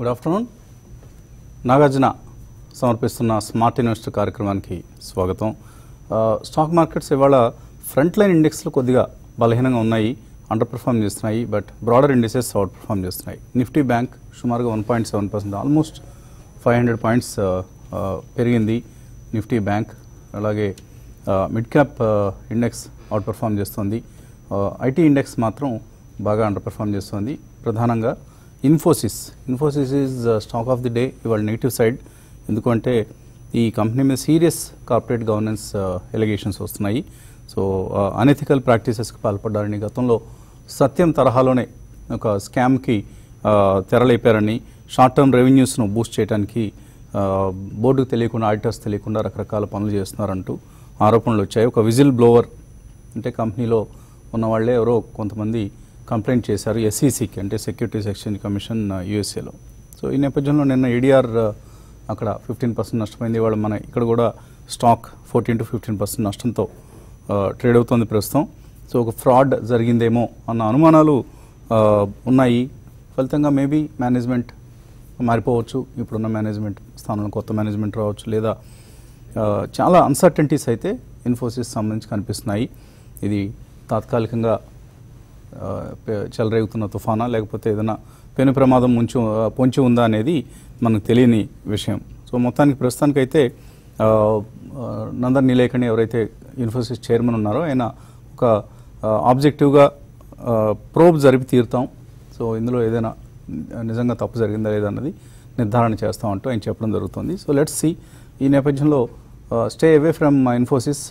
Good afternoon Nagarjuna సమర్పిస్తున్న smart investor కార్యక్రమానికి స్వాగతం ఆ, స్టాక్ మార్కెట్స్ ఇవాళ ఫ్రంట్ లైన్ ఇండెక్స్లు కొద్దిగా బలహీనంగా ఉన్నాయి అండర్ పర్ఫామ్ చేస్తున్నాయి but broader indexes out perform చేస్తున్నాయి నిఫ్టీ బ్యాంక్ సుమారుగా one point seven percent almost five hundred points పెరిగింది నిఫ్టీ బ్యాంక్ అలాగే mid cap index out perform చేస్తుంది ఐటీ ఇండెక్స్ మాత్రం బాగా అండర్ పర్ఫామ్ చేస్తుంది ప్రధానంగా Infosys Infosys is stock of the day ఇవాళ నెగిటివ్ సైడ్ ఎందుకంటే ఈ కంపెనీ మీద సీరియస్ కార్పొరేట్ గవర్నెన్స్ ఎలిగేషన్స్ వస్తున్నాయి సో అనెథికల్ ప్రాక్టీసెస్కి పాల్పడ్డారని గతంలో సత్యం తరహాలోనే ఒక స్కామ్కి తెరలేపారని షార్ట్ టర్మ్ రెవెన్యూస్ను బూస్ట్ చేయడానికి ఆ, బోర్డుకు తెలియకుండా ఆడిటర్స్ తెలియకుండా రకరకాల పనులు చేస్తున్నారంటూ ఆరోపణలు వచ్చాయి ఒక విజిల్ బ్లోవర్ అంటే కంపెనీలో ఉన్న వాళ్ళే ఎవరో కొంతమంది కంప్లైంట్ చేశారు ఎస్ఈసికి అంటే సెక్యూరిటీస్ ఎక్స్చేంజ్ కమిషన్ యూఎస్ఏలో సో ఈ నేపథ్యంలో నిన్న ఏడీఆర్ అక్కడ ఫిఫ్టీన్ పర్సెంట్ నష్టపోయింది ఇవాళ మన ఇక్కడ కూడా stock fourteen to fifteen percent నష్టంతో ట్రేడ్ అవుతుంది ప్రస్తుతం సో ఒక ఫ్రాడ్ జరిగిందేమో అన్న అనుమానాలు ఆ, ఉన్నాయి ఫలితంగా మేబీ మేనేజ్మెంట్ మారిపోవచ్చు ఇప్పుడున్న మేనేజ్మెంట్ స్థానంలో కొత్త మేనేజ్మెంట్ రావచ్చు లేదా ఆ, చాలా అన్సర్టనిటీస్ అయితే ఇన్ఫోసిస్ సంబంధించి కనిపిస్తున్నాయి ఇది తాత్కాలికంగా ఆ, పె- చెలరేగుతున్న తుఫానా లేకపోతే ఏదైనా పెను ప్రమాదం ముంచి ఆ, పొంచి ఉందా అనేది మనకు తెలియని విషయం సో మొత్తానికి ప్రస్తుతానికైతే ఆ, ఆ, నందన్ నీలేకని ఎవరైతే ఇన్ఫోసిస్ చైర్మన్ ఉన్నారో ఆయన ఒక ఆబ్జెక్టివ్గా ప్రోబ్ జరిపి తీరుతాం సో ఇందులో ఏదైనా నిజంగా తప్పు జరిగిందా లేదా అన్నది నిర్ధారణ చేస్తాం అంటూ ఆయన చెప్పడం జరుగుతుంది సో లెట్స్ సి ఈ నేపథ్యంలో stay away from Infosys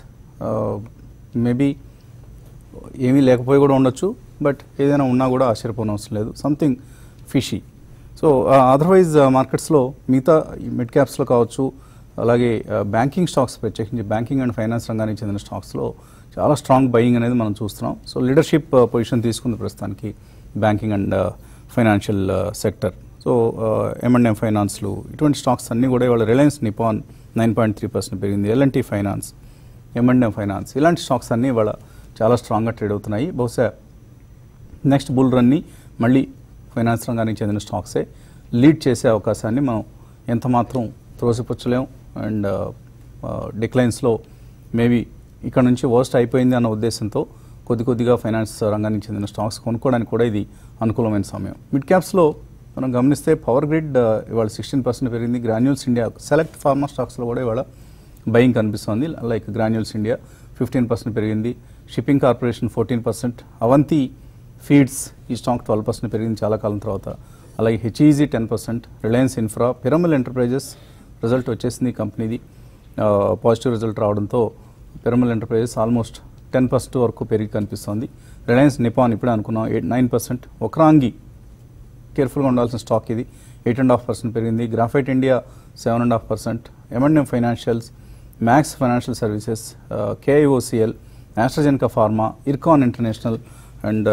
maybe ఏమీ లేకపోయి కూడా ఉండొచ్చు బట్ ఏదైనా ఉన్నా కూడా ఆశ్చర్యపోనవసరం లేదు సంథింగ్ ఫిషీ సో అదర్వైజ్ మార్కెట్స్లో మిగతా మిడ్ క్యాప్స్లో కావచ్చు అలాగే బ్యాంకింగ్ స్టాక్స్ ప్రత్యేకించి బ్యాంకింగ్ అండ్ ఫైనాన్స్ రంగానికి చెందిన స్టాక్స్లో చాలా స్ట్రాంగ్ బయింగ్ అనేది మనం చూస్తున్నాం సో లీడర్షిప్ పొజిషన్ తీసుకుంది ప్రస్తుతానికి banking and financial sector so M and M ఫైనాన్స్లు ఇటువంటి స్టాక్స్ అన్నీ కూడా ఇవాళ Reliance Nippon nine point three percent పెరిగింది ఎల్ఎన్టీ ఫైనాన్స్ ఎంఎండ్ఎం ఫైనాన్స్ ఇలాంటి స్టాక్స్ అన్నీ ఇవాళ చాలా స్ట్రాంగ్గా ట్రేడ్ అవుతున్నాయి బహుశా నెక్స్ట్ బుల్ రన్ని మళ్ళీ ఫైనాన్స్ రంగానికి చెందిన స్టాక్సే లీడ్ చేసే అవకాశాన్ని మనం ఎంత మాత్రం త్రోసిపుచ్చలేం అండ్ డిక్లైన్స్లో మేబీ ఇక్కడ నుంచి వర్స్ట్ అయిపోయింది అన్న ఉద్దేశంతో కొద్ది కొద్దిగా ఫైనాన్స్ రంగానికి చెందిన స్టాక్స్ కొనుక్కోవడానికి కూడా ఇది అనుకూలమైన సమయం మిడ్ క్యాప్స్లో మనం గమనిస్తే పవర్ గ్రిడ్ ఇవాళ సిక్స్టీన్ పర్సెంట్ పెరిగింది గ్రాన్యూల్స్ ఇండియా సెలెక్ట్ ఫార్మా స్టాక్స్లో కూడా ఇవాళ బయింగ్ కనిపిస్తుంది like granules India fifteen percent పెరిగింది shipping corporation fourteen percent Avanti feeds ఈ స్టాక్ ట్వెల్వ్ పర్సెంట్ పెరిగింది చాలా కాలం తర్వాత అలాగే HEG ten percent Reliance infra Piramal enterprises result వచ్చేసింది కంపెనీది పాజిటివ్ రిజల్ట్ రావడంతో Piramal enterprises almost ten percent వరకు పెరిగి కనిపిస్తుంది రిలయన్స్ నిపాన్ ఇప్పుడే అనుకున్నాం ఎయిట్ నైన్ పర్సెంట్ ఒకరాంగి కేర్ఫుల్గా ఉండాల్సిన స్టాక్ ఇది ఎయిట్ అండ్ హాఫ్ పర్సెంట్ పెరిగింది graphite India seven and half percent M and M financials max financial services KIOCL AstraZeneca pharma Ircon international and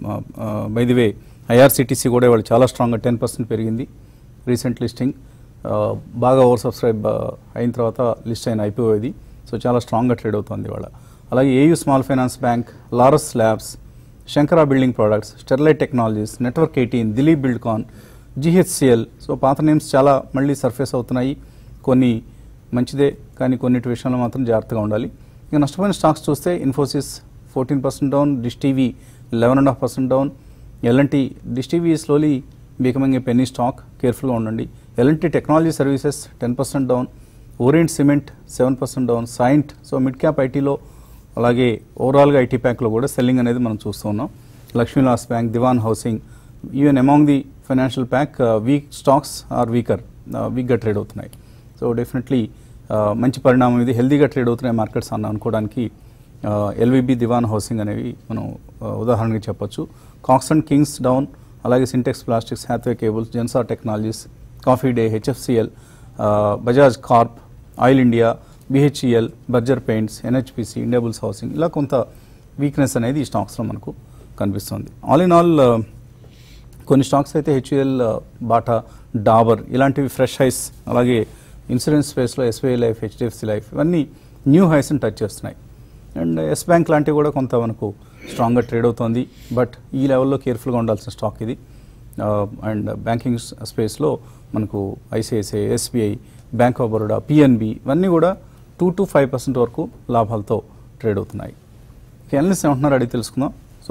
by the way IRCTC కూడా ఇవాళ చాలా స్ట్రాంగ్గా టెన్ పర్సెంట్ పెరిగింది రీసెంట్ లిస్టింగ్ బాగా ఓవర్ సబ్స్క్రైబ్ అయిన తర్వాత లిస్ట్ అయిన ఐపీఓ ఇది సో చాలా స్ట్రాంగ్గా ట్రేడ్ అవుతుంది ఇవాళ అలాగే AU small finance bank Laurus labs Shankara building products Sterlite technologies network eighteen Dilip Buildcon GHCL so పాత నేమ్స్ చాలా మళ్ళీ సర్ఫేస్ అవుతున్నాయి కొన్ని మంచిదే కానీ కొన్నిటి విషయంలో మాత్రం జాగ్రత్తగా ఉండాలి ఇక నష్టపోయిన స్టాక్స్ చూస్తే Infosys fourteen percent down dish TV eleven and half percent down L and T dish TV slowly becoming a penny stock కేర్ఫుల్గా ఉండండి L and T technology services ten percent down orient cement seven percent down Cyient so mid cap ఐటీలో అలాగే ఓవరాల్గా IT ప్యాక్లో కూడా selling అనేది మనం చూస్తూ ఉన్నాం Lakshmi Vilas bank Dewan housing even among the financial pack weak stocks are weaker వీక్గా ట్రేడ్ అవుతున్నాయి సో డెఫినెట్లీ మంచి పరిణామం ఇది హెల్దీగా ట్రేడ్ అవుతున్నాయి మార్కెట్స్ అన్న అనుకోవడానికి ఎల్విబి దివాన్ హౌసింగ్ అనేవి మనం ఆ, ఉదాహరణగా చెప్పొచ్చు కాక్స్ అండ్ కింగ్స్ డౌన్ అలాగే Sintex plastics Hathway cables Zensar technologies coffee day HFCL Bajaj corp oil India BHEL Berger paints NHPC Indiabulls housing ఇలా కొంత వీక్నెస్ అనేది ఈ స్టాక్స్లో మనకు కనిపిస్తుంది ఆల్ ఇన్ ఆల్ కొన్ని స్టాక్స్ అయితే హెచ్యుఎల్ బాటా డాబర్ ఇలాంటివి ఫ్రెష్ హైస్ అలాగే ఇన్సూరెన్స్ స్పేస్లో ఎస్బీఐ లైఫ్ హెచ్డిఎఫ్సి లైఫ్ ఇవన్నీ న్యూ హైస్ని టచ్ చేస్తున్నాయి అండ్ ఎస్ బ్యాంక్ లాంటివి కూడా కొంత మనకు స్ట్రాంగ్గా ట్రేడ్ అవుతుంది బట్ ఈ లెవెల్లో కేర్ఫుల్గా ఉండాల్సిన స్టాక్ ఇది అండ్ బ్యాంకింగ్ స్పేస్లో మనకు ICICI SBI bank of Baroda PNB ఇవన్నీ కూడా టూ టు ఫైవ్ పర్సెంట్ వరకు లాభాలతో ట్రేడ్ అవుతున్నాయి ఎనలిస్ట్ ఏమంటున్నారు అడిగి తెలుసుకుందాం సో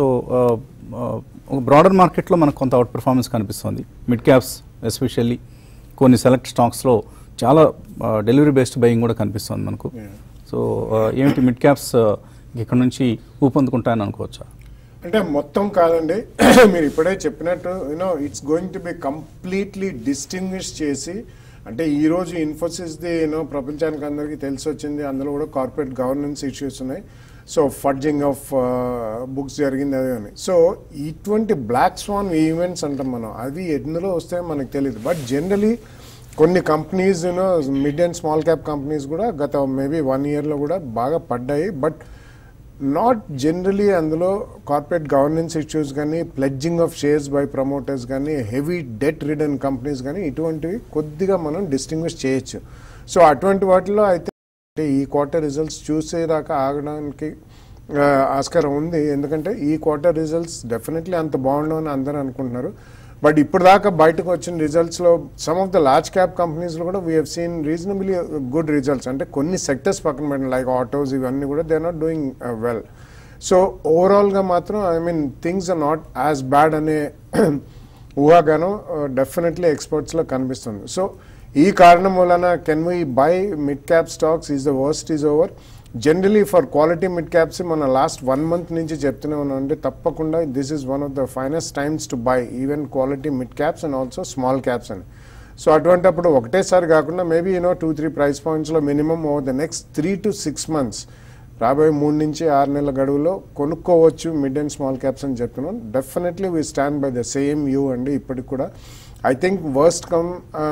బ్రాడర్ మార్కెట్లో మనకు కొంత అవుట్ పెర్ఫార్మెన్స్ కనిపిస్తుంది మిడ్ క్యాప్స్ ఎస్పెషల్లీ కొన్ని సెలెక్ట్ స్టాక్స్లో చాలా డెలివరీ బేస్డ్ బయింగ్ కూడా కనిపిస్తుంది మనకు సో ఏమిటి మిడ్ క్యాప్స్ ఇక్కడ నుంచి ఊపందుకుంటాయని అనుకోవచ్చా అంటే మొత్తం కాదండి మీరు ఇప్పుడే చెప్పినట్టు you know it's going to be completely distinguish చేసి అంటే ఈ రోజు ఇన్ఫోసిస్ది యూనో ప్రపంచానికి అందరికీ తెలిసి వచ్చింది అందులో కూడా కార్పొరేట్ గవర్నెన్స్ ఇష్యూస్ ఉన్నాయి సో ఫడ్జింగ్ ఆఫ్ బుక్స్ జరిగింది అదే అని సో ఇటువంటి బ్లాక్ స్వాన్ ఈవెంట్స్ అంటాం మనం అవి ఎందులో వస్తాయో మనకు తెలియదు బట్ జనరలీ కొన్ని companies you know mid and small cap companies కూడా గత మేబీ వన్ ఇయర్లో కూడా బాగా పడ్డాయి బట్ నాట్ జనరలీ అందులో కార్పొరేట్ గవర్నెన్స్ ఇష్యూస్ కానీ pledging of shares by promoters కానీ హెవీ డెట్ రిటర్న్ కంపెనీస్ కానీ ఇటువంటివి కొద్దిగా మనం డిస్టింగ్విష్ చేయొచ్చు సో అటువంటి వాటిలో అయితే అంటే ఈ క్వార్టర్ రిజల్ట్స్ చూసేదాకా ఆగడానికి ఆ, ఆస్కారం ఉంది ఎందుకంటే ఈ క్వార్టర్ రిజల్ట్స్ డెఫినెట్లీ అంత బాగుండవు అని అందరూ అనుకుంటున్నారు బట్ ఇప్పుడు దాకా బయటకు వచ్చిన రిజల్ట్స్లో some of the large cap కంపెనీస్లో కూడా we have seen reasonably good results అంటే కొన్ని సెక్టర్స్ పక్కన పెట్టిన లైక్ ఆటోస్ ఇవన్నీ కూడా they are not doing well so ఓవరాల్గా మాత్రం I mean things are not as bad అనే ఊహాగానం డెఫినెట్లీ ఎక్స్పర్ట్స్లో కనిపిస్తుంది సో ఈ కారణం వలన can we buy mid cap stocks is the worst is over generally for quality mid caps మన లాస్ట్ వన్ మంత్ నుంచి చెప్తూనే ఉన్నాం అంటే తప్పకుండా this is one of the finest times to buy even quality mid caps and also small caps అని so అటువంటిప్పుడు ఒకటేసారి కాకుండా maybe you know two three price పాయింట్స్లో minimum over the next three to six months రాబోయే మూడు నుంచి ఆరు నెలల గడువులో కొనుక్కోవచ్చు మిడ్ అండ్ స్మాల్ క్యాప్స్ అని చెప్తున్నాం definitely we stand by the same you అండి ఇప్పటికి కూడా I think worst come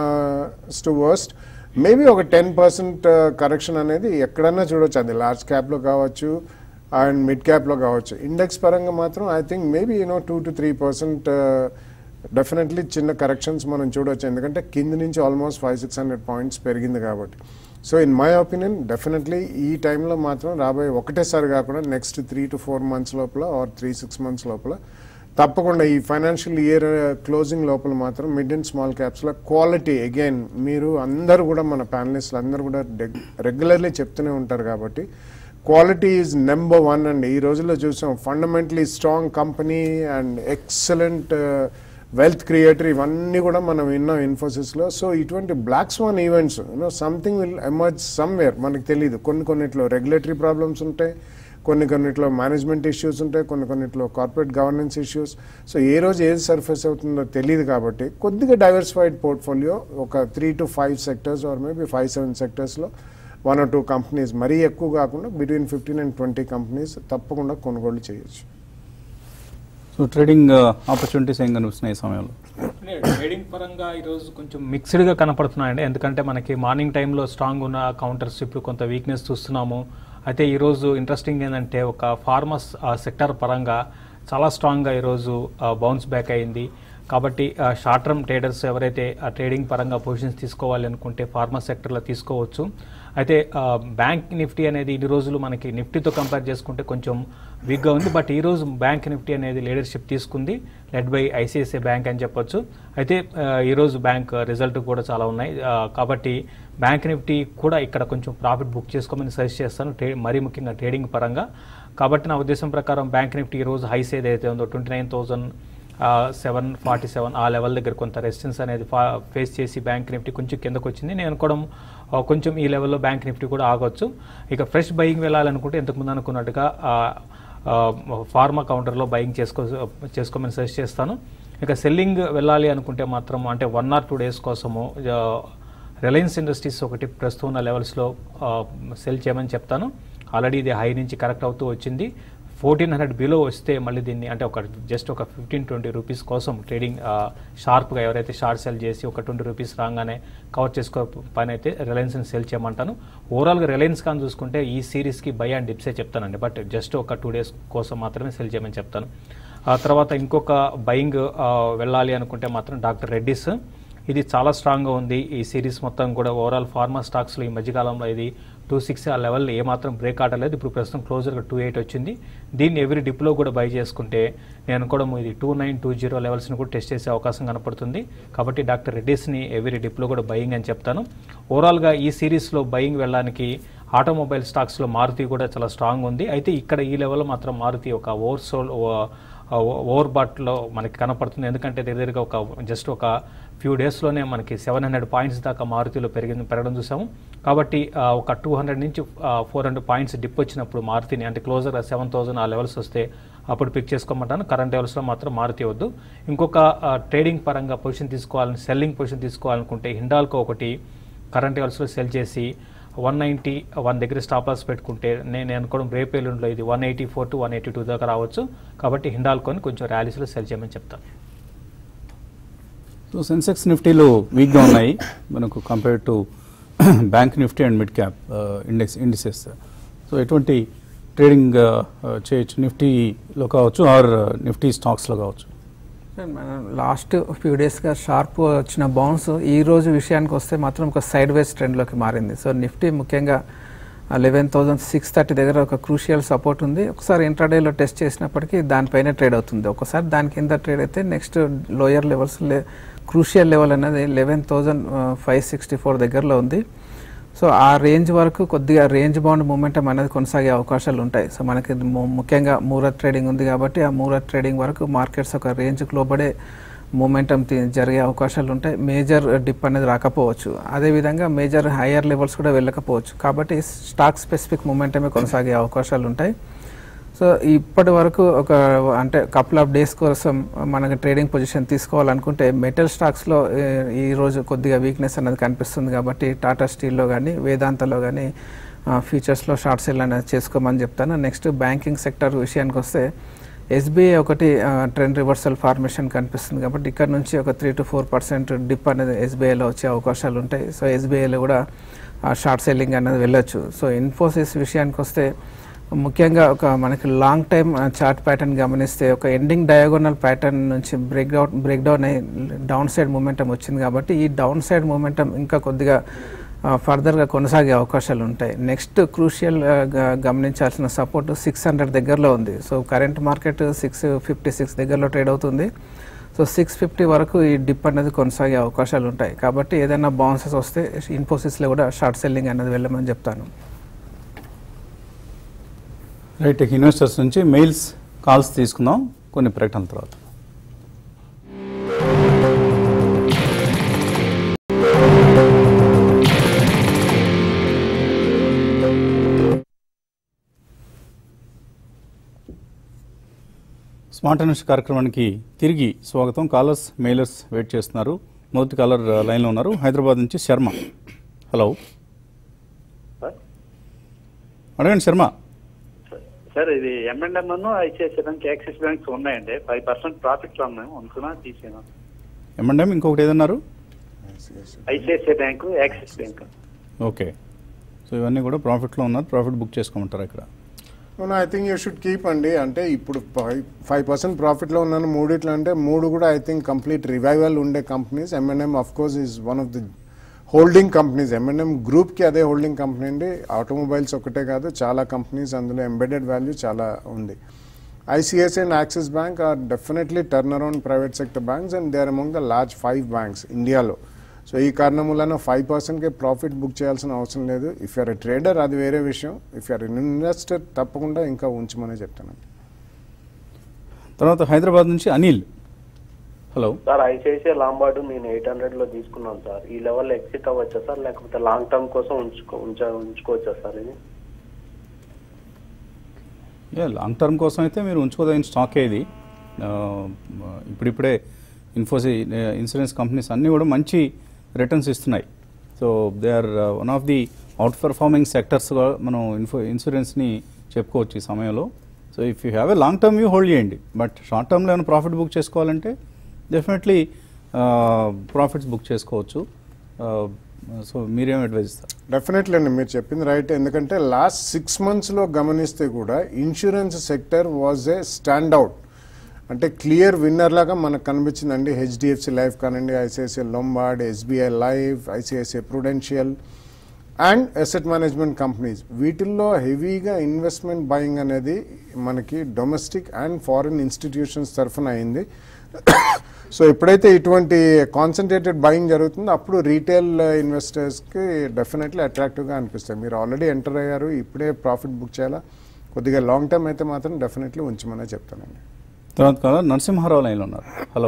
to worst maybe ఒక టెన్ పర్సెంట్ కరెక్షన్ అనేది ఎక్కడన్నా చూడొచ్చు అది లార్జ్ క్యాప్లో కావచ్చు అండ్ మిడ్ క్యాప్లో కావచ్చు ఇండెక్స్ పరంగా మాత్రం I think maybe you know two to three percent definitely చిన్న కరెక్షన్స్ మనం చూడొచ్చు ఎందుకంటే కింద నుంచి almost five six hundred points పెరిగింది కాబట్టి so in my opinion definitely ఈ టైంలో మాత్రం రాబోయే ఒకటేసారి కాకుండా next three to four months లోపల ఆర్ త్రీ సిక్స్ మంత్స్ లోపల తప్పకుండా ఈ ఫైనాన్షియల్ ఇయర్ క్లోజింగ్ లోపల మాత్రం మిడ్ అండ్ స్మాల్ క్యాప్స్లో క్వాలిటీ అగైన్ మీరు అందరూ కూడా మన ప్యానలిస్టులు అందరూ కూడా రెగ్యులర్లీ చెప్తూనే ఉంటారు కాబట్టి క్వాలిటీ ఈజ్ నెంబర్ వన్ అండి ఈ రోజుల్లో చూసాం fundamentally strong company and excellent wealth creator ఇవన్నీ కూడా మనం విన్నాం ఇన్ఫోసిస్లో సో ఇటువంటి black swan events you know something will emerge somewhere మనకు తెలియదు కొన్ని కొన్నిట్లో రెగ్యులేటరీ ప్రాబ్లమ్స్ ఉంటాయి కొన్ని కొన్నిట్లో మేనేజ్మెంట్ ఇష్యూస్ ఉంటాయి కొన్ని కొన్నిట్లో కార్పొరేట్ గవర్నెన్స్ ఇష్యూస్ సో ఏ రోజు ఏది సర్ఫేస్ అవుతుందో తెలియదు కాబట్టి కొద్దిగా డైవర్సిఫైడ్ పోర్ట్ఫోలియో ఒక three to five sectors or maybe five seven సెక్టర్స్లో వన్ ఆర్ టూ కంపెనీస్ మరీ ఎక్కువ కాకుండా between fifteen and twenty companies తప్పకుండా కొనుగోలు చేయొచ్చు సో ట్రేడింగ్ ఆపర్చునిటీస్ ఏం కనిపిస్తున్నాయి ఈ సమయంలో అంటే ట్రేడింగ్ పరంగా ఈరోజు కొంచెం మిక్స్డ్గా కనపడుతున్నాయండి ఎందుకంటే మనకి మార్నింగ్ టైంలో స్ట్రాంగ్ ఉన్న కౌంటర్స్ ఇప్పుడు కొంత వీక్నెస్ చూస్తున్నాము అయితే ఈరోజు ఇంట్రెస్టింగ్ ఏంటంటే ఒక ఫార్మస్ సెక్టర్ పరంగా చాలా స్ట్రాంగ్గా ఈరోజు బౌన్స్ బ్యాక్ అయింది కాబట్టి షార్ట్ టర్మ్ ట్రేడర్స్ ఎవరైతే ఆ ట్రేడింగ్ పరంగా పొజిషన్స్ తీసుకోవాలి అనుకుంటే ఫార్మా సెక్టర్లో తీసుకోవచ్చు అయితే బ్యాంక్ నిఫ్టీ అనేది ఇన్ని రోజులు మనకి నిఫ్టీతో కంపేర్ చేసుకుంటే కొంచెం వీక్గా ఉంది బట్ ఈ రోజు బ్యాంక్ నిఫ్టీ అనేది లీడర్షిప్ తీసుకుంది లెడ్ బై ఐసిఐసిఐ బ్యాంక్ అని చెప్పొచ్చు అయితే ఆ, ఈరోజు బ్యాంక్ రిజల్ట్ కూడా చాలా ఉన్నాయి ఆ, కాబట్టి బ్యాంక్ నిఫ్టీ కూడా ఇక్కడ కొంచెం ప్రాఫిట్ బుక్ చేసుకోమని సజెస్ట్ చేస్తాను ట్రే మరీ ముఖ్యంగా ట్రేడింగ్ పరంగా కాబట్టి నా ఉద్దేశం ప్రకారం బ్యాంక్ నిఫ్టీ ఈ రోజు హైస్ ఏదైతే ఉందో twenty nine thousand seven forty seven ఆ లెవెల్ దగ్గర కొంత రెసిస్టెన్స్ అనేది ఫా ఫేస్ చేసి బ్యాంక్ నిఫ్టీ కొంచెం కిందకు వచ్చింది నేను అనుకోవడం ఆ, కొంచెం ఈ లెవెల్లో బ్యాంక్ నిఫ్టీ కూడా ఆగొచ్చు ఇక ఫ్రెష్ బయింగ్ వెళ్ళాలనుకుంటే ఇంతకుముందు అనుకున్నట్టుగా ఆ, ఆ, ఫార్మా కౌంటర్లో బయింగ్ చేసుకో చేసుకోమని సజెస్ట్ చేస్తాను ఇక సెల్లింగ్ వెళ్ళాలి అనుకుంటే మాత్రం అంటే వన్ ఆర్ టూ డేస్ కోసము ఆ, రిలయన్స్ ఇండస్ట్రీస్ ఒకటి ప్రస్తుతం ఉన్న లెవెల్స్లో సెల్ చేయమని చెప్తాను ఆల్రెడీ ఇది హై నుంచి కరెక్ట్ అవుతూ వచ్చింది ఫోర్టీన్ హండ్రెడ్ బిలో వస్తే మళ్ళీ దీన్ని అంటే ఒక జస్ట్ ఒక ఫిఫ్టీన్ ట్వంటీ రూపీస్ కోసం ట్రేడింగ్ షార్ప్గా ఎవరైతే షార్ట్ సెల్ చేసి ఒక ట్వంటీ రూపీస్ రాగానే కవర్ చేసుకో పని అయితే రిలయన్స్ని సెల్ చేయమంటాను ఓవరాల్గా రిలయన్స్ కానీ చూసుకుంటే ఈ సిరీస్కి బై అండ్ డిప్సే చెప్తానండి బట్ జస్ట్ ఒక టూ డేస్ కోసం మాత్రమే సెల్ చేయమని చెప్తాను ఆ తర్వాత ఇంకొక బయింగ్ వెళ్ళాలి అనుకుంటే మాత్రం డాక్టర్ రెడ్డిస్ ఇది చాలా స్ట్రాంగ్గా ఉంది ఈ సిరీస్ మొత్తం కూడా ఓవరాల్ ఫార్మా స్టాక్స్లో ఈ మధ్యకాలంలో ఇది టూ సిక్స్ ఆ లెవెల్ ఏమాత్రం బ్రేక్ ఆడలేదు ఇప్పుడు ప్రస్తుతం క్లోజర్గా టూ ఎయిట్ వచ్చింది దీన్ని ఎవరి డిప్లో కూడా బై చేసుకుంటే నేను కూడా ఇది టూ నైన్ టూ జీరో లెవెల్స్ని కూడా టెస్ట్ చేసే అవకాశం కనపడుతుంది కాబట్టి డాక్టర్ రెడ్డిస్ని ఎవరి డిప్లో కూడా బయింగ్ అని చెప్తాను ఓవరాల్గా ఈ సిరీస్లో బయింగ్ వెళ్ళడానికి ఆటోమొబైల్ స్టాక్స్లో మారుతి కూడా చాలా స్ట్రాంగ్ ఉంది అయితే ఇక్కడ ఈ లెవెల్లో మాత్రం మారుతి ఒక ఓవర్ సోల్ ఓవర్ బాట్లో మనకి కనపడుతుంది ఎందుకంటే దగ్గరగా ఒక జస్ట్ ఒక ఫ్యూ డేస్లోనే మనకి సెవెన్ హండ్రెడ్ పాయింట్స్ దాకా మారుతిలో పెరిగింది పెరగడం చూసాము కాబట్టి ఆ, ఒక టూ హండ్రెడ్ నుంచి ఫోర్ హండ్రెడ్ పాయింట్స్ డిప్ వచ్చినప్పుడు మారుతిని అంటే క్లోజర్ సెవెన్ థౌసండ్ ఆ లెవెల్స్ వస్తే అప్పుడు పిక్ చేసుకోమంటాను కరెంట్ లెవెల్స్లో మాత్రం మారుతి వద్దు ఇంకొక ట్రేడింగ్ పరంగా పొజిషన్ తీసుకోవాలని సెల్లింగ్ పొజిషన్ తీసుకోవాలనుకుంటే హిండాల్కో ఒకటి కరెంట్ లెవెల్స్లో సెల్ చేసి వన్ నైంటీ వన్ దగ్గర స్టాప్ లాస్ పెట్టుకుంటే నేను అనుకోవడం రేపు ఎల్లుండిలో ఇది one eighty four to one eighty two దాకా రావచ్చు కాబట్టి హిండాల్కోని కొంచెం ర్యాలీస్లో సెల్ చేయమని చెప్తాను సో సెన్సెక్స్ నిఫ్టీలు వీక్గా ఉన్నాయి మనకు compare to bank Nifty and mid cap index indices so ఎటువంటి ట్రేడింగ్ చేయొచ్చు నిఫ్టీలో కావచ్చు ఆర్ నిఫ్టీ స్టాక్స్లో కావచ్చు మనం లాస్ట్ ఫ్యూ డేస్గా షార్ప్ వచ్చిన బౌన్స్ ఈ రోజు విషయానికి వస్తే మాత్రం ఒక సైడ్ వేస్ ట్రెండ్లోకి మారింది సో నిఫ్టీ ముఖ్యంగా లెవెన్ థౌసండ్ సిక్స్ థర్టీ దగ్గర ఒక క్రూషియల్ సపోర్ట్ ఉంది ఒకసారి ఇంట్రాడేలో టెస్ట్ చేసినప్పటికీ దానిపైన ట్రేడ్ అవుతుంది ఒకసారి దాని కింద ట్రేడ్ అయితే next lower levels crucial level అనేది eleven thousand five sixty four దగ్గరలో ఉంది సో ఆ రేంజ్ వరకు కొద్దిగా రేంజ్ బౌండ్ మూమెంటం అనేది కొనసాగే అవకాశాలు ఉంటాయి సో మనకి ము- ముఖ్యంగా మూరత్ ట్రేడింగ్ ఉంది కాబట్టి ఆ మూరత్ ట్రేడింగ్ వరకు మార్కెట్స్ ఒక రేంజ్కి లోబడే మూమెంటం జరిగే అవకాశాలు ఉంటాయి మేజర్ డిప్ అనేది రాకపోవచ్చు అదేవిధంగా మేజర్ హయ్యర్ లెవెల్స్ కూడా వెళ్ళకపోవచ్చు కాబట్టి స్టాక్ స్పెసిఫిక్ మూమెంటమే కొనసాగే అవకాశాలు ఉంటాయి సో ఇప్పటి వరకు ఒక అంటే కపుల్ ఆఫ్ డేస్ కోసం మనకి ట్రేడింగ్ పొజిషన్ తీసుకోవాలనుకుంటే మెటల్ స్టాక్స్లో ఈ రోజు కొద్దిగా వీక్నెస్ అనేది కనిపిస్తుంది కాబట్టి టాటా స్టీల్లో కానీ వేదాంతలో కానీ ఫ్యూచర్స్లో షార్ట్ సెల్ అనేది చేసుకోమని చెప్తాను నెక్స్ట్ బ్యాంకింగ్ సెక్టర్ విషయానికి వస్తే ఎస్బీఐ ఒకటి ట్రెండ్ రివర్సల్ ఫార్మేషన్ కనిపిస్తుంది కాబట్టి ఇక్కడ నుంచి ఒక three to four percent dip అనేది ఎస్బీఐలో వచ్చే అవకాశాలు ఉంటాయి సో ఎస్బీఐలో కూడా షార్ట్ సెల్లింగ్ అనేది వెళ్ళొచ్చు సో ఇన్ఫోసిస్ విషయానికి వస్తే ముఖ్యంగా ఒక మనకి లాంగ్ టైమ్ చార్ట్ ప్యాటర్న్ గమనిస్తే ఒక ఎండింగ్ డయాగోనల్ ప్యాటర్న్ నుంచి బ్రేక్ డౌన్ బ్రేక్ డౌన్ అయ్యి డౌన్ సైడ్ మూమెంటం వచ్చింది కాబట్టి ఈ డౌన్ సైడ్ మూమెంటం ఇంకా కొద్దిగా ఫర్దర్గా కొనసాగే అవకాశాలు ఉంటాయి నెక్స్ట్ క్రూషియల్ గమనించాల్సిన సపోర్ట్ సిక్స్ హండ్రెడ్ దగ్గరలో ఉంది so current market six fifty six దగ్గరలో ట్రేడ్ అవుతుంది సో సిక్స్ ఫిఫ్టీ వరకు ఈ డిప్ అనేది కొనసాగే అవకాశాలు ఉంటాయి కాబట్టి ఏదైనా బౌన్సెస్ వస్తే ఇన్ఫోసిస్లో కూడా షార్ట్ సెల్లింగ్ అనేది వెళ్ళమని చెప్తాను రైట్ ఇన్వెస్టర్స్ నుంచి మెయిల్స్ కాల్స్ తీసుకుందాం కొన్ని ప్రకటనల తర్వాత స్మార్ట్ ఇన్వెస్ట్ కార్యక్రమానికి తిరిగి స్వాగతం కాలర్స్ మెయిలర్స్ వెయిట్ చేస్తున్నారు మొదటి కాలర్ ఆ, లైన్లో ఉన్నారు హైదరాబాద్ నుంచి శర్మ హలో సార్ అడగండి శర్మ సార్ ఇది M and M ICICI bank axis banks ఉన్నాయండి ఫైవ్ పర్సెంట్ ప్రాఫిట్ లో ఉన్నాయి అనుకున్నా తీసాను ఏమంటే ఇంకొకటి ఏదన్నారు ICICI bank axis bank okay so ఇవన్నీ కూడా ప్రాఫిట్లో ఉన్నారు ప్రాఫిట్ బుక్ చేసుకోమంటారు ఇక్కడ I think you should keep అండి అంటే ఇప్పుడు ఫైవ్ పర్సెంట్ ప్రాఫిట్లో ఉన్నాను మూడిట్లో అంటే మూడు కూడా ఐ థింక్ కంప్లీట్ రివైవల్ ఉండే companies MNM of course is one of the holding companies MNM గ్రూప్కి అదే హోల్డింగ్ కంపెనీ అండి ఆటోమొబైల్స్ ఒకటే కాదు చాలా కంపెనీస్ అందులో ఎంబెడెడ్ వాల్యూ చాలా ఉంది ICICI and Axis bank are definitely turn around private sector banks and they are among the large five banks ఇండియాలో సో ఈ కారణం వలన ఫైవ్ పర్సెంట్కే ప్రాఫిట్ బుక్ చేయాల్సిన అవసరం లేదు ఇఫ్ యూఆర్ ఎ ట్రేడర్ అది వేరే విషయం ఇఫ్ యూఆర్ ఇన్వెస్టర్ తప్పకుండా ఇంకా ఉంచమనే చెప్తాను తర్వాత హైదరాబాద్ నుంచి Anil hello sir ICICI Lombard నేను ఎయిట్ హండ్రెడ్ లో తీసుకున్నాను సార్ ఈ లెవెల్ ఎగ్జిట్ అవ్వచ్చా సార్ లేకపోతే లాంగ్ టర్మ్ కోసం ఉంచుకో ఉంచ ఉంచుకోవచ్చా సార్ ఇది ఏ లాంగ్ టర్మ్ కోసం అయితే మీరు ఉంచుకోదగిన స్టాకే ఇది ఆ, ఇప్పుడిప్పుడే ఇన్ఫోసి ఇన్సూరెన్స్ కంపెనీస్ అన్నీ కూడా మంచి రిటర్న్స్ ఇస్తున్నాయి so they are one of the out performing సెక్టర్స్గా మనం ఇన్ఫో ఇన్సూరెన్స్ని చెప్పుకోవచ్చు ఈ సమయంలో so if you have a long term you hold చేయండి బట్ షార్ట్ టర్మ్లో ఏమైనా ప్రాఫిట్ బుక్ చేసుకోవాలంటే డెఫినెట్లీ ప్రాఫిట్స్ బుక్ చేసుకోవచ్చు సో మీరేం అడ్వైజ్ ఇస్తారు డెఫినెట్లీ అండి మీరు చెప్పింది రైట్ ఎందుకంటే లాస్ట్ సిక్స్ మంత్స్లో గమనిస్తే కూడా insurance sector was a stand out అంటే క్లియర్ విన్నర్ లాగా మనకు కనిపించిందండి హెచ్డిఎఫ్సి లైఫ్ కానివ్వండి ICICI Lombard SBI life ICICI prudential and asset management companies వీటిల్లో హెవీగా ఇన్వెస్ట్మెంట్ బయింగ్ అనేది మనకి డొమెస్టిక్ అండ్ ఫారిన్ ఇన్స్టిట్యూషన్స్ తరఫున అయింది సో ఎప్పుడైతే ఇటువంటి కాన్సన్ట్రేటెడ్ బయింగ్ జరుగుతుందో అప్పుడు రీటైల్ ఇన్వెస్టర్స్కి డెఫినెట్లీ అట్రాక్టివ్గా అనిపిస్తాయి మీరు ఆల్రెడీ ఎంటర్ అయ్యారు ఇప్పుడే ప్రాఫిట్ బుక్ చేయాలా కొద్దిగా లాంగ్ టర్మ్ అయితే మాత్రం డెఫినెట్లీ ఉంచమనే చెప్తానండి తర్వాత కాదు నరసింహారావు లైన్లో ఉన్నారు హలో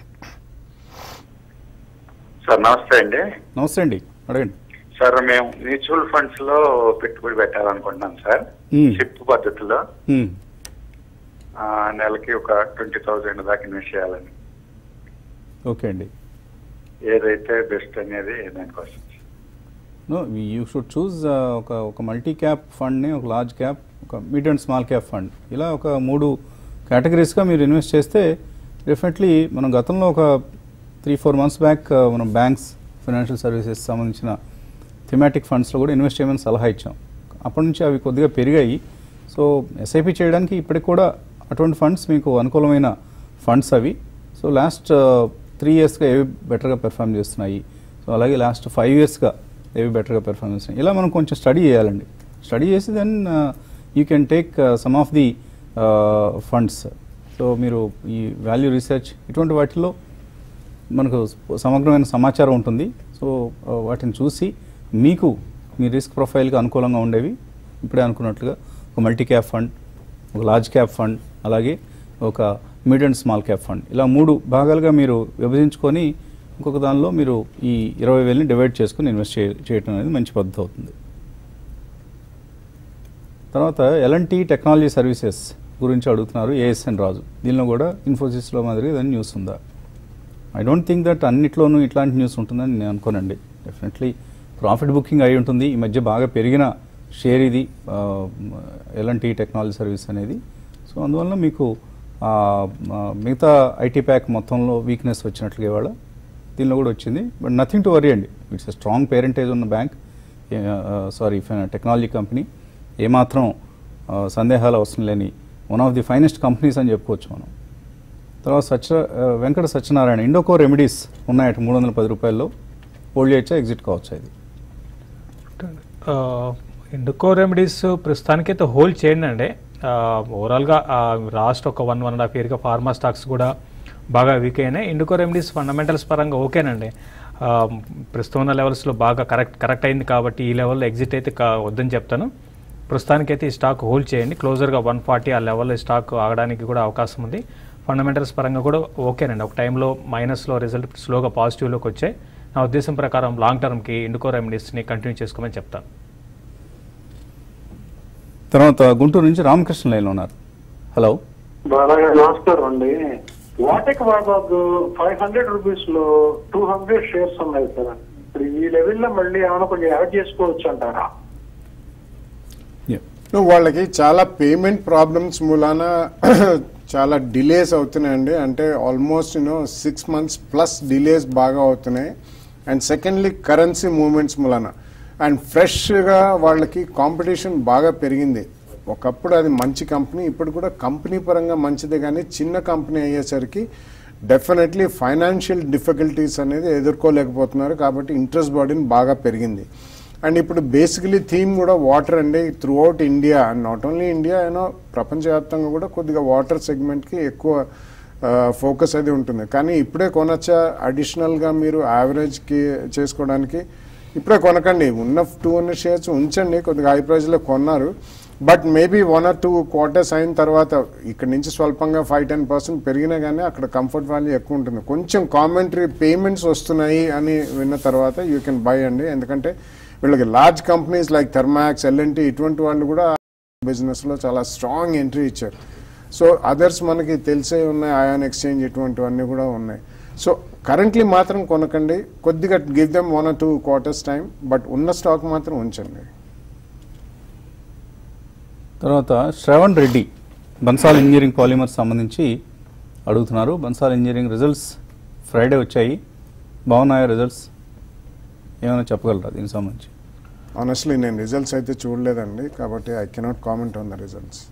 సార్ నమస్తే అండి నమస్తే అండి అడగండి సార్ మేము మ్యూచువల్ ఫండ్స్ లో పెట్టుబడి పెట్టాలనుకుంటున్నాం సార్ మ్మ్. షిప్ పద్ధతిలో మ్మ్. ఆ, నెలకి ఒక ట్వంటీ థౌజండ్ దాకా ఇన్వెస్ట్ చేయాలని ఓకే అండి ఏదైతే బెస్ట్ అనేది దానికోసం నో యూ షుడ్ చూస్ ఒక ఒక మల్టీ క్యాప్ ఫండ్ని ఒక లార్జ్ క్యాప్ ఒక mid and small cap fund ఇలా ఒక మూడు కేటగిరీస్గా మీరు ఇన్వెస్ట్ చేస్తే డెఫినెట్లీ మనం గతంలో ఒక త్రీ ఫోర్ మంత్స్ బ్యాక్ మనం బ్యాంక్స్ ఫైనాన్షియల్ సర్వీసెస్ సంబంధించిన థిమాటిక్ ఫండ్స్లో కూడా ఇన్వెస్ట్ చేయమని సలహా ఇచ్చాం అప్పటి నుంచి అవి కొద్దిగా పెరిగాయి సో ఎస్ఐపి చేయడానికి ఇప్పటికి కూడా అటువంటి ఫండ్స్ మీకు అనుకూలమైన ఫండ్స్ అవి సో లాస్ట్ త్రీ ఇయర్స్గా ఏవి బెటర్గా పెర్ఫామ్ చేస్తున్నాయి సో అలాగే లాస్ట్ ఫైవ్ ఇయర్స్గా ఏవి బెటర్గా పెర్ఫామ్ చేస్తున్నాయి ఇలా మనం కొంచెం స్టడీ చేయాలండి స్టడీ చేసి then you can take some of the funds so మీరు ఈ వాల్యూ రీసెర్చ్ ఇటువంటి వాటిల్లో మనకు సమగ్రమైన సమాచారం ఉంటుంది సో ఆ, వాటిని చూసి మీకు మీ రిస్క్ ప్రొఫైల్కి అనుకూలంగా ఉండేవి ఇప్పుడే అనుకున్నట్లుగా ఒక మల్టీ క్యాప్ ఫండ్ ఒక లార్జ్ క్యాప్ ఫండ్ అలాగే ఒక mid and small cap fund ఇలా మూడు భాగాలుగా మీరు విభజించుకొని ఇంకొక దానిలో మీరు ఈ ఇరవై వేలని డివైడ్ చేసుకుని ఇన్వెస్ట్ చే చేయటం అనేది మంచి పద్ధతి అవుతుంది తర్వాత ఎల్ఎన్టీ టెక్నాలజీ సర్వీసెస్ గురించి అడుగుతున్నారు ఏఎస్ఎన్ రాజు దీనిలో కూడా ఇన్ఫోసిస్లో మాదిరిగా దాని న్యూస్ ఉందా ఐ డోంట్ థింక్ దట్ అన్నిట్లోనూ ఇట్లాంటి న్యూస్ ఉంటుందని నేను అనుకోనండి డెఫినెట్లీ ప్రాఫిట్ బుకింగ్ అయి ఉంటుంది ఈ మధ్య బాగా పెరిగిన షేర్ ఇది ఎల్ఎన్టీ టెక్నాలజీ సర్వీస్ అనేది సో అందువల్ల మీకు ఆ, ఆ, మిగతా ఐటీ ప్యాక్ మొత్తంలో వీక్నెస్ వచ్చినట్లుగా ఇవాళ దీనిలో కూడా వచ్చింది బట్ నథింగ్ టు వరీ అండి ఇట్స్ ఎ స్ట్రాంగ్ పేరెంటేజ్ ఉన్న బ్యాంక్ సారీ టెక్నాలజీ కంపెనీ ఏమాత్రం ఆ, సందేహాలు అవసరం లేని one of the finest companies అని చెప్పుకోవచ్చు మనం తర్వాత సత్య ఆ, వెంకట సత్యనారాయణ ఇండోకో రెమెడీస్ ఉన్నాయట మూడు వందల పది రూపాయల్లో హోల్డ్ చేయొచ్చా ఎగ్జిట్ కావచ్చా ఇది ఇండుకో రెమెడీస్ ప్రస్తుతానికైతే హోల్డ్ చేయండి అండి ఓవరాల్గా లాస్ట్ ఒక వన్ వన్ అండ్ హాఫ్ ఇయర్గా ఫార్మా స్టాక్స్ కూడా బాగా వీక్ అయినాయి ఇండుకో రెమెడీస్ ఫండమెంటల్స్ పరంగా ఓకేనండి ఆ, ప్రస్తుతం ఉన్న లెవెల్స్లో బాగా కరెక్ట్ కరెక్ట్ అయింది కాబట్టి ఈ లెవెల్లో ఎగ్జిట్ అయితే కా- వద్దని చెప్తాను ప్రస్తుతానికైతే ఈ స్టాక్ హోల్డ్ చేయండి క్లోజర్గా వన్ ఫార్టీ ఆ లెవెల్లో ఈ స్టాక్ ఆగడానికి కూడా అవకాశం ఉంది ఫండమెంటల్స్ పరంగా కూడా ఓకేనండి ఒక టైంలో మైనస్లో రిజల్ట్ స్లోగా పాజిటివ్లోకి వచ్చాయి నా ఉద్దేశం ప్రకారం లాంగ్ టర్మ్కి ఇండుకో రెమెడీస్ని కంటిన్యూ చేసుకోమని చెప్తాను తర్వాత గుంటూరు నుంచి రామకృష్ణ లైన్లో ఉన్నారు హలో బాగా నమస్కారం అండి వాటిక్ బాబాబు ఫైవ్ హండ్రెడ్ రూపీస్ లో టూ హండ్రెడ్ షేర్స్ ఉన్నాయి సార్ ఇప్పుడు ఈ లెవెల్లో మళ్ళీ ఏమైనా కొంచెం యాడ్ చేసుకోవచ్చు అంటారా నువ్వు వాళ్ళకి చాలా పేమెంట్ ప్రాబ్లమ్స్ మూలాన చాలా డిలేస్ అవుతున్నాయండి అంటే almost you know six months plus delays బాగా అవుతున్నాయి అండ్ సెకండ్లీ కరెన్సీ మూమెంట్స్ మూలాన అండ్ ఫ్రెష్గా వాళ్ళకి కాంపిటీషన్ బాగా పెరిగింది ఒకప్పుడు అది మంచి కంపెనీ ఇప్పుడు కూడా కంపెనీ పరంగా మంచిదే కానీ చిన్న కంపెనీ అయ్యేసరికి డెఫినెట్లీ ఫైనాన్షియల్ డిఫికల్టీస్ అనేది ఎదుర్కోలేకపోతున్నారు కాబట్టి ఇంట్రెస్ట్ బర్డెన్ బాగా పెరిగింది అండ్ ఇప్పుడు బేసికలీ థీమ్ కూడా వాటర్ అండి throughout India and not only India you know ప్రపంచవ్యాప్తంగా కూడా కొద్దిగా వాటర్ సెగ్మెంట్కి ఎక్కువ ఫోకస్ అది ఉంటుంది కానీ ఇప్పుడే కొనొచ్చా అడిషనల్గా మీరు యావరేజ్కి చేసుకోవడానికి ఇప్పుడే కొనకండి ఉన్న టూ హండ్రెడ్ షేర్స్ ఉంచండి కొద్దిగా హై ప్రైస్లో కొన్నారు but maybe one or two quarters అయిన తర్వాత ఇక్కడ నుంచి స్వల్పంగా ఫైవ్ టెన్ పర్సెంట్ పెరిగినా కానీ అక్కడ కంఫర్ట్ వాల్యూ ఎక్కువ ఉంటుంది కొంచెం కామెంటరీ పేమెంట్స్ వస్తున్నాయి అని విన్న తర్వాత యూ కెన్ బై అండి ఎందుకంటే వీళ్ళకి large companies like Thermax L&T ఇటువంటి వాళ్ళు కూడా బిజినెస్లో చాలా స్ట్రాంగ్ ఎంట్రీ ఇచ్చారు సో అదర్స్ మనకి తెలిసే ఉన్నాయి అయాన్ ఎక్స్చేంజ్ ఇటువంటివన్నీ కూడా ఉన్నాయి సో కరెంట్లీ మాత్రం కొనకండి కొద్దిగా give them one or two quarters time but ఉన్న స్టాక్ మాత్రం ఉంచండి తర్వాత శ్రవణ్ రెడ్డి బన్సాల్ ఇంజనీరింగ్ పాలిమర్స్ సంబంధించి అడుగుతున్నారు బన్సాల్ ఇంజనీరింగ్ రిజల్ట్స్ ఫ్రైడే వచ్చాయి బాగున్నాయా రిజల్ట్స్ ఏమైనా చెప్పగలరా దీనికి సంబంధించి ఆనెస్ట్లీ నేను రిజల్ట్స్ అయితే చూడలేదండి కాబట్టి I cannot comment on the results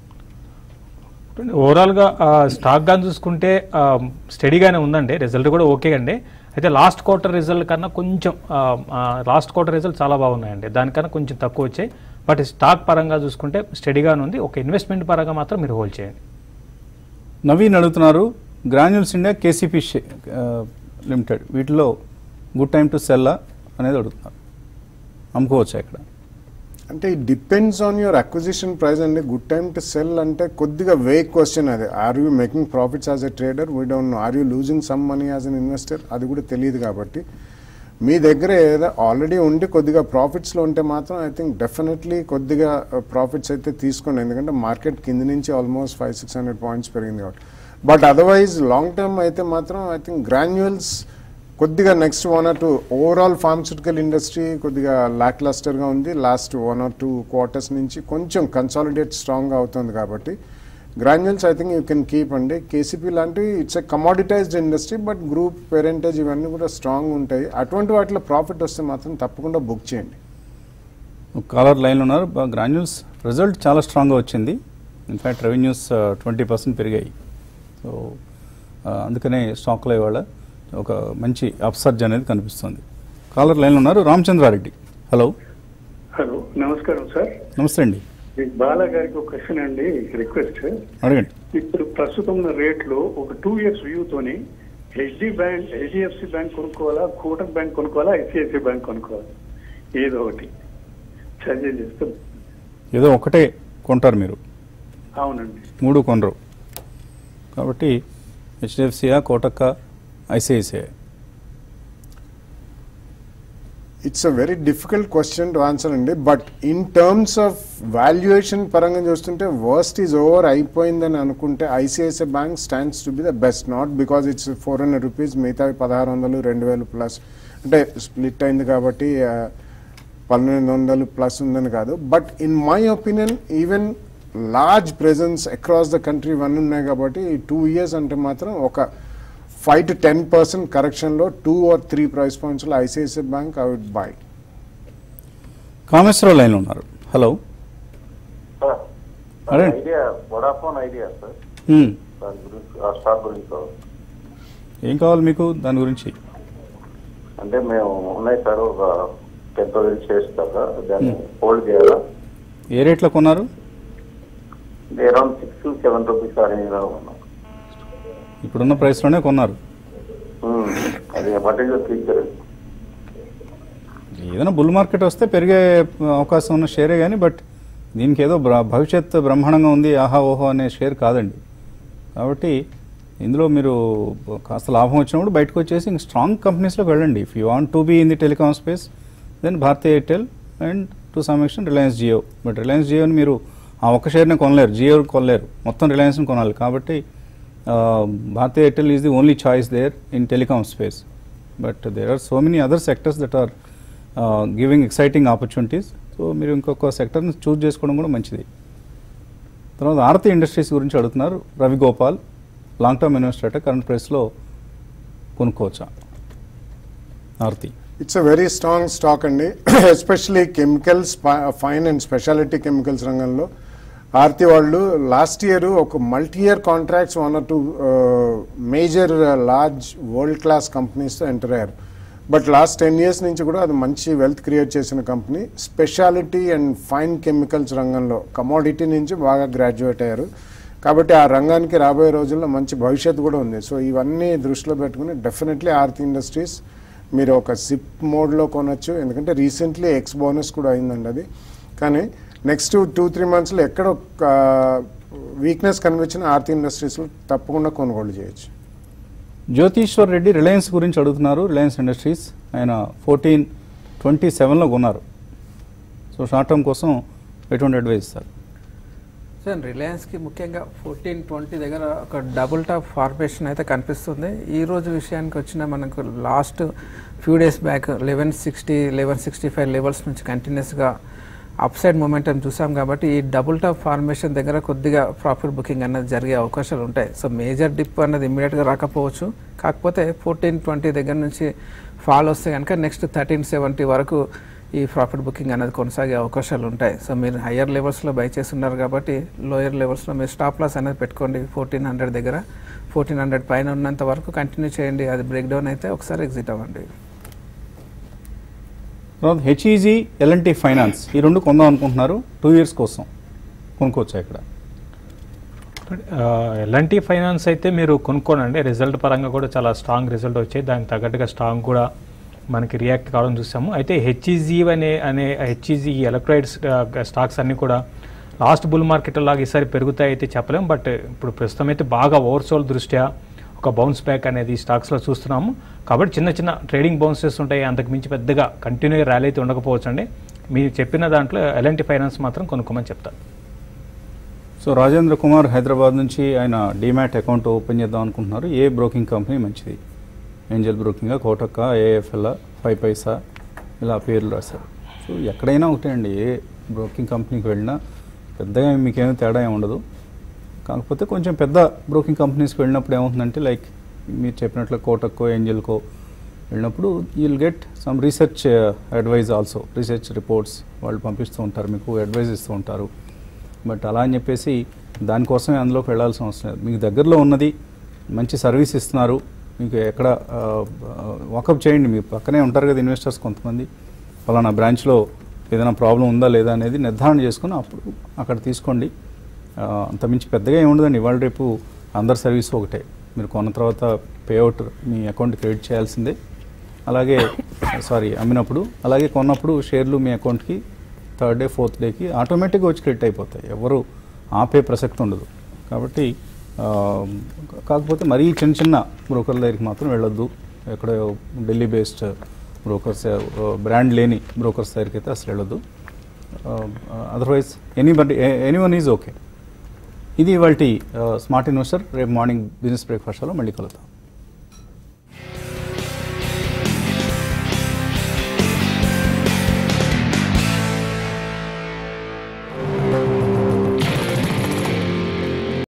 ఓవరాల్గా స్టాక్ కానీ చూసుకుంటే స్టడీగానే ఉందండి రిజల్ట్ కూడా ఓకే అండి అయితే లాస్ట్ క్వార్టర్ రిజల్ట్ కన్నా కొంచెం లాస్ట్ క్వార్టర్ రిజల్ట్ చాలా బాగున్నాయండి దానికన్నా కొంచెం తక్కువ వచ్చాయి బట్ స్టాక్ పరంగా చూసుకుంటే స్టడీగానే ఉంది ఒక ఇన్వెస్ట్మెంట్ పరంగా మాత్రం మీరు హోల్డ్ చేయండి నవీన్ అడుగుతున్నారు గ్రాన్యూల్స్ ఇండియా కేసీపీ లిమిటెడ్ వీటిలో గుడ్ టైం టు సెల్ అనేది అడుగుతున్నారు అమ్ముకోవచ్చా ఇక్కడ అంటే it depends on your acquisition price అండి గుడ్ టైమ్ టు సెల్ అంటే కొద్దిగా వేక్ క్వశ్చన్ అది are you making profits as a trader we don't know are you losing some money as an investor అది కూడా తెలియదు కాబట్టి మీ దగ్గర ఏదో ఆల్రెడీ ఉండి కొద్దిగా ప్రాఫిట్స్లో ఉంటే మాత్రం ఐ థింక్ డెఫినెట్లీ కొద్దిగా ప్రాఫిట్స్ అయితే తీసుకోండి ఎందుకంటే మార్కెట్ కింద నుంచి almost five six hundred points పెరిగింది కాబట్టి బట్ అదర్వైజ్ లాంగ్ టర్మ్ అయితే మాత్రం ఐ థింక్ గ్రాన్యువల్స్ కొద్దిగా next one or two overall pharmaceutical industry కొద్దిగా లాక్ గా ఉంది last one or two quarters నుంచి కొంచెం కన్సాలిడేట్ స్ట్రాంగ్గా అవుతుంది కాబట్టి Granules I think you can keep అండి కేసీపీ లాంటివి it's a commoditized industry but group parentage ఇవన్నీ కూడా స్ట్రాంగ్ ఉంటాయి అటువంటి వాటిలో ప్రాఫిట్ వస్తే మాత్రం తప్పకుండా బుక్ చేయండి కాలర్ లైన్లో ఉన్నారు గ్రాన్యూల్స్ రిజల్ట్ చాలా స్ట్రాంగ్గా వచ్చింది ఇన్ఫ్యాక్ట్ రెవెన్యూస్ ట్వంటీ పర్సెంట్ పెరిగాయి సో అందుకనే స్టాక్లో ఇవాళ ఒక మంచి అప్సర్జ్ అనేది కనిపిస్తుంది కాలర్ లైన్లో ఉన్నారు రామచంద్రారెడ్డి హలో హలో నమస్కారం సార్ నమస్తే అండి ఈ బాలా గారికి ఒక క్వశ్చన్ అండి రిక్వెస్ట్ అడగండి ఇప్పుడు ప్రస్తుతం ఉన్న రేట్లో ఒక టూ ఇయర్స్ వ్యూతోని హెచ్డి బ్యాంక్ హెచ్డిఎఫ్సి బ్యాంక్ కొనుక్కోవాలా కోటక్ బ్యాంక్ కొనుక్కోవాలా ఐసిఐసిఐ బ్యాంక్ కొనుక్కోవాలా ఏదో ఒకటి సజెస్ట్ చేస్తాం ఏదో ఒకటే కొంటారు మీరు అవునండి మూడు కొనరు కాబట్టి హెచ్డిఎఫ్సియా కోటక్క ICICI it's a very difficult question to answer అండి but in terms of valuation పరంగా చూస్తుంటే వర్స్ట్ ఈజ్ ఓవర్ అయిపోయిందని అనుకుంటే ICICI bank stands to be the best not because it's four hundred rupees మిగతా పదహారు వందలు రెండు వేలు ప్లస్ అంటే స్ప్లిట్ అయింది కాబట్టి ఆ, పన్నెండు వందలు ప్లస్ ఉందని కాదు but in my opinion even large presence across the country ఇవన్నీ ఉన్నాయి కాబట్టి ఈ టూ ఇయర్స్ అంటే మాత్రం ఒక ఫైవ్ టు టెన్ పర్సెంట్ కరెక్షన్లో టూ ఆర్ త్రీ ప్రైస్ పాయింట్స్లో ICICI bank I would buy Kameswara Rao లైన్లో ఉన్నారు హలో సార్ అరే. ఐడియా వడాఫోన్ ఐడియా సార్ హ్మ్. దాని గురించి ఆ స్టాక్ గురించి కావాలి. ఏం కావాలి మీకు దాని గురించి అంటే మేము ఉన్నాయి సార్ ఒక టెన్ థౌసండ్ షేర్స్ దాకా దాన్ని హోల్డ్ చేయాలా ఏ రేట్లో కొన్నారు అరౌండ్ సిక్స్ సెవెన్ రూపీస్ ఆ రేంజ్ లో ఉన్నాం ఇప్పుడున్న ప్రైస్లోనే కొన్నారు ఉమ్, అది పర్టికులర్ ఫీచర్ ఏదైనా బుల్ మార్కెట్ వస్తే పెరిగే అవకాశం ఉన్న షేరే కానీ బట్ దీనికి ఏదో బ్ర- భవిష్యత్ బ్రహ్మాండంగా ఉంది ఆహా ఓహో అనే షేర్ కాదండి కాబట్టి ఇందులో మీరు కాస్త లాభం వచ్చినప్పుడు బయటకు వచ్చేసి ఇంక స్ట్రాంగ్ కంపెనీస్లోకి వెళ్ళండి if you want to be in the telecom space then Bharti Airtel and to some extent Reliance Jio but Reliance జియోని మీరు ఆ ఒక్క షేర్ని కొనలేరు జియో కొనలేరు మొత్తం రిలయన్స్ని కొనాలి కాబట్టి Bharti Airtel is the only choice there in telecom space but there are so many other sectors that are giving exciting opportunities so మీరు ఇంకొక సెక్టర్ని చూస్ చేసుకోవడం కూడా మంచిది తర్వాత ఆరతి ఇండస్ట్రీస్ గురించి అడుగుతున్నారు Ravi Gopal long term investor అంటే కరెంట్ ప్రైస్లో కొనుక్కోవచ్చా Aarti it's a very strong stock అండి especially chemicals fine and speciality chemicals రంగంలో ఆర్తి వాళ్ళు లాస్ట్ ఇయర్ ఒక multi year contracts one or two major large world class కంపెనీస్తో ఎంటర్ అయ్యారు బట్ లాస్ట్ టెన్ ఇయర్స్ నుంచి కూడా అది మంచి వెల్త్ క్రియేట్ చేసిన company speciality and fine chemicals రంగంలో కమోడిటీ నుంచి బాగా గ్రాడ్యుయేట్ అయ్యారు కాబట్టి ఆ రంగానికి రాబోయే రోజుల్లో మంచి భవిష్యత్తు కూడా ఉంది సో ఇవన్నీ దృష్టిలో పెట్టుకుని డెఫినెట్లీ ఆర్తి ఇండస్ట్రీస్ మీరు ఒక సిప్ మోడ్లో కొనొచ్చు ఎందుకంటే రీసెంట్లీ ఎక్స్ బోనస్ కూడా అయిందండి అది కానీ నెక్స్ట్ టూ త్రీ మంత్స్లో ఎక్కడ వీక్నెస్ కనిపించిన ఆర్తి ఇండస్ట్రీస్లో తప్పకుండా కొనుగోలు చేయొచ్చు జ్యోతిశ్వర్ రెడ్డి రిలయన్స్ గురించి అడుగుతున్నారు రిలయన్స్ ఇండస్ట్రీస్ ఆయన ఫోర్టీన్ ట్వంటీ సెవెన్లో కొన్నారు సో షార్ట్ టర్మ్ కోసం ఎటువంటి అడ్వైస్ ఇస్తారు సార్ రిలయన్స్కి ముఖ్యంగా ఫోర్టీన్ ట్వంటీ దగ్గర ఒక డబుల్ టాప్ ఫార్మేషన్ అయితే కనిపిస్తుంది ఈ రోజు విషయానికి వచ్చిన మనకు last few days back eleven sixty eleven sixty five levels నుంచి కంటిన్యూస్గా అప్ సైడ్ మూమెంటం చూసాం కాబట్టి ఈ డబుల్ టాప్ ఫార్మేషన్ దగ్గర కొద్దిగా ప్రాఫిట్ బుకింగ్ అన్నది జరిగే అవకాశాలు ఉంటాయి సో మేజర్ డిప్ అన్నది ఇమీడియట్గా రాకపోవచ్చు కాకపోతే ఫోర్టీన్ ట్వంటీ దగ్గర నుంచి ఫాల్ వస్తే కనుక నెక్స్ట్ థర్టీన్ సెవెంటీ వరకు ఈ ప్రాఫిట్ బుకింగ్ అనేది కొనసాగే అవకాశాలు ఉంటాయి సో మీరు హయ్యర్ లెవెల్స్లో బై చేస్తున్నారు కాబట్టి లోయర్ లెవెల్స్లో మీరు స్టాప్ లాస్ అనేది పెట్టుకోండి ఫోర్టీన్ హండ్రెడ్ దగ్గర ఫోర్టీన్ హండ్రెడ్ పైన ఉన్నంత వరకు కంటిన్యూ చేయండి అది బ్రేక్ డౌన్ అయితే ఒకసారి ఎగ్జిట్ అవ్వండి తర్వాత హెచ్ఈజీ ఎల్ఎన్టీ ఫైనాన్స్ ఈ రెండు కొందాం అనుకుంటున్నారు టూ ఇయర్స్ కోసం కొనుక్కోవచ్చా ఇక్కడ ఎల్ఎన్టీ ఫైనాన్స్ అయితే మీరు కొనుక్కోనండి రిజల్ట్ పరంగా కూడా చాలా స్ట్రాంగ్ రిజల్ట్ వచ్చాయి దానికి తగ్గట్టుగా స్ట్రాంగ్ కూడా మనకి రియాక్ట్ కావడం చూసాము అయితే హెచ్ఈజీ అనే అనే హెచ్ఈజీ ఎలక్ట్రాయిడ్స్ స్టాక్స్ అన్నీ కూడా లాస్ట్ బుల్ మార్కెట్ లాగా ఈసారి పెరుగుతాయి అయితే చెప్పలేం బట్ ఇప్పుడు ప్రస్తుతం అయితే బాగా ఓవర్సోల్ దృష్ట్యా ఒక బౌన్స్ బ్యాక్ అనేది స్టాక్స్లో చూస్తున్నాము కాబట్టి చిన్న చిన్న ట్రేడింగ్ బౌన్సెస్ ఉంటాయి అంతకు మించి పెద్దగా కంటిన్యూ ర్యాలీ అయితే ఉండకపోవచ్చు అండి మీరు చెప్పిన దాంట్లో ఎల్ఎన్టీ ఫైనాన్స్ మాత్రం కొనుక్కోమని చెప్తాను సో రాజేంద్ర కుమార్ హైదరాబాద్ నుంచి ఆయన డీమ్యాట్ అకౌంట్ ఓపెన్ చేద్దాం అనుకుంటున్నారు ఏ బ్రోకింగ్ కంపెనీ మంచిది ఏంజల్ బ్రోకింగ్ కోటక్క ఏఎఫ్ఎల్ ఫైవ్ పైసా ఇలా పేర్లు రాశారు సో ఎక్కడైనా ఒకటే అండి ఏ బ్రోకింగ్ కంపెనీకి వెళ్ళినా పెద్దగా మీకేమీ తేడా ఏమి ఉండదు కాకపోతే కొంచెం పెద్ద బ్రోకింగ్ కంపెనీస్కి వెళ్ళినప్పుడు ఏమవుతుందంటే లైక్ మీరు చెప్పినట్లు కోటక్కో ఏంజల్కో వెళ్ళినప్పుడు you'll get some research advice also research reports వాళ్ళు పంపిస్తూ ఉంటారు మీకు అడ్వైజ్ ఇస్తూ ఉంటారు బట్ అలా అని చెప్పేసి దానికోసమే అందులోకి వెళ్ళాల్సిన అవసరం లేదు మీకు దగ్గరలో ఉన్నది మంచి సర్వీస్ ఇస్తున్నారు మీకు ఎక్కడ వాకప్ చేయండి మీ పక్కనే ఉంటారు కదా ఇన్వెస్టర్స్ కొంతమంది ఫలానా బ్రాంచ్లో ఏదైనా ప్రాబ్లం ఉందా లేదా అనేది నిర్ధారణ చేసుకుని అప్పుడు అక్కడ తీసుకోండి ఆ, అంతమించి పెద్దగా ఏముండదండి ఇవాళ రేపు అందరి సర్వీస్ ఒకటే మీరు కొన్న తర్వాత పేఅవుట్ మీ అకౌంట్ క్రెడిట్ చేయాల్సిందే అలాగే సారీ అమ్మినప్పుడు అలాగే కొన్నప్పుడు షేర్లు మీ అకౌంట్కి థర్డ్ డే ఫోర్త్ డేకి ఆటోమేటిక్గా వచ్చి క్రెడిట్ అయిపోతాయి ఎవరు ఆపే ప్రసక్తి ఉండదు కాబట్టి ఆ, కాకపోతే మరీ చిన్న చిన్న బ్రోకర్ల దగ్గరికి మాత్రం వెళ్ళొద్దు ఎక్కడ ఢిల్లీ బేస్డ్ బ్రోకర్స్ బ్రాండ్ లేని బ్రోకర్స్ దగ్గరికి అయితే అసలు వెళ్ళొద్దు otherwise any but any one is okay ఇది ఇవాళ స్మార్ట్ ఇన్వెస్టర్ రేపు మార్నింగ్ బిజినెస్ బ్రేక్ఫాస్ట్లో మళ్ళీ కలుద్దాం